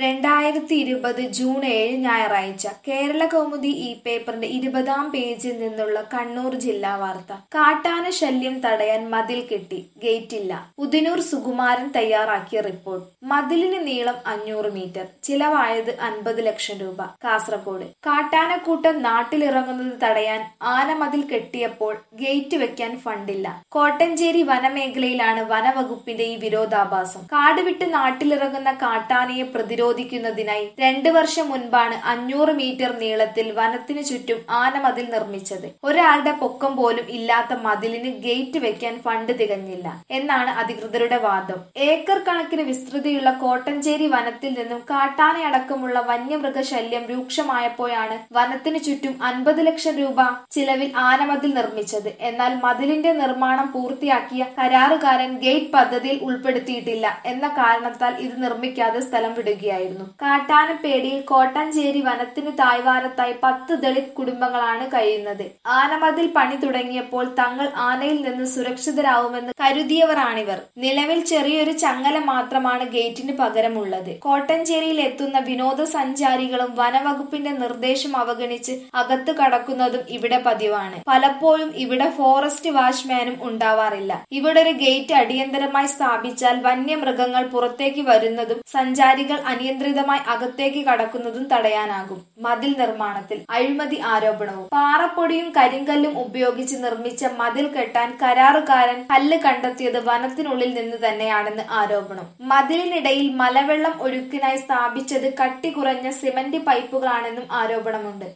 രണ്ടായിരത്തി ഇരുപത് ജൂൺ ഏഴ് ഞായറാഴ്ച കേരള കൗമുദി ഈ പേപ്പറിന്റെ ഇരുപതാം പേജിൽ നിന്നുള്ള കണ്ണൂർ ജില്ലാ വാർത്ത കാട്ടാന ശല്യം തടയാൻ മതിൽ കെട്ടി ഗേറ്റില്ല ഉദിനൂർ സുകുമാരൻ തയ്യാറാക്കിയ റിപ്പോർട്ട് മതിലിന് നീളം അഞ്ഞൂറ് മീറ്റർ ചിലവായത് അൻപത് ലക്ഷം രൂപ കാസർഗോഡ് കാട്ടാനക്കൂട്ടം നാട്ടിലിറങ്ങുന്നത് തടയാൻ ആനമതിൽ കെട്ടിയപ്പോൾ ഗേറ്റ് വെക്കാൻ ഫണ്ടില്ല കോട്ടഞ്ചേരി വനമേഖലയിലാണ് വനവകുപ്പിന്റെ ഈ വിരോധാഭാസം കാട് വിട്ട് നാട്ടിലിറങ്ങുന്ന കാട്ടാനയെ പ്രതിരോധിക്കുന്നതിനായി രണ്ടു വർഷം മുൻപാണ് അഞ്ഞൂറ് മീറ്റർ നീളത്തിൽ വനത്തിനു ചുറ്റും ആനമതിൽ നിർമ്മിച്ചത് ഒരാളുടെ പൊക്കം പോലും ഇല്ലാത്ത മതിലിന് ഗേറ്റ് വെക്കാൻ ഫണ്ട് തികഞ്ഞില്ല എന്നാണ് അധികൃതരുടെ വാദം ഏക്കർ കണക്കിന് വിസ്തൃതിയുള്ള കോട്ടഞ്ചേരി വനത്തിൽ നിന്നും കാട്ടാനയടക്കമുള്ള വന്യമൃഗശല്യം രൂക്ഷമായപ്പോഴാണ് വനത്തിനു ചുറ്റും അൻപത് ലക്ഷം രൂപ ചിലവിൽ ആനമതിൽ നിർമ്മിച്ചത് എന്നാൽ മതിലിന്റെ നിർമ്മാണം പൂർത്തിയാക്കിയ കരാറുകാരൻ ഗേറ്റ് പദ്ധതിയിൽ ഉൾപ്പെടുത്തിയിട്ടില്ല എന്ന കാരണത്താൽ ഇത് നിർമ്മിക്കാതെ സ്ഥലം വിടുകയായിരുന്നു കാട്ടാനപ്പേടിയിൽ കോട്ടഞ്ചേരി വനത്തിന് തായ്വാരത്തായി പത്ത് ദളിത് കുടുംബങ്ങളാണ് കഴിയുന്നത് ആനമതിൽ പണി തുടങ്ങിയപ്പോൾ തങ്ങൾ ആനയിൽ നിന്ന് സുരക്ഷിതരാവുമെന്ന് കരുതിയവരാണിവർ നിലവിൽ ചെറിയൊരു ചങ്ങല മാത്രമാണ് ഗേറ്റിന് പകരമുള്ളത് കോട്ടഞ്ചേരിയിൽ എത്തുന്ന വിനോദസഞ്ചാരികളും വനവകുപ്പിന്റെ നിർദ്ദേശം അവഗണിച്ച് അകത്ത് കടക്കുന്നതും ഇവിടെ പതിവാണ് പലപ്പോഴും ഇവിടെ ഫോറസ്റ്റ് വാച്ച്മാനും ഉണ്ടാവാറില്ല ഇവിടെ ഒരു ഗേറ്റ് അടിയന്തരമായി സ്ഥാപിച്ചാൽ വന്യമൃഗങ്ങൾ പുറത്തേക്ക് വരുന്നതും സഞ്ചാരികൾ അനിയന്ത്രിതമായി അകത്തേക്ക് കടക്കുന്നതും തടയാനാകും മതിൽ നിർമ്മാണത്തിൽ അഴിമതി ആരോപണവും പാറപ്പൊടിയും കരിങ്കല്ലും ഉപയോഗിച്ച് നിർമ്മിച്ച മതിൽ കെട്ടാൻ കരാറുകാരൻ കല്ല് കണ്ടെത്തിയത് വനത്തിനുള്ളിൽ നിന്ന് തന്നെയാണെന്ന് ആരോപണം മതിലിനിടയിൽ മലവെള്ളം ഒഴുക്കിനായി സ്ഥാപിച്ചത് കട്ടി കുറഞ്ഞ സിമന്റ് പൈപ്പുകളാണെന്നും ആരോപണമുണ്ട്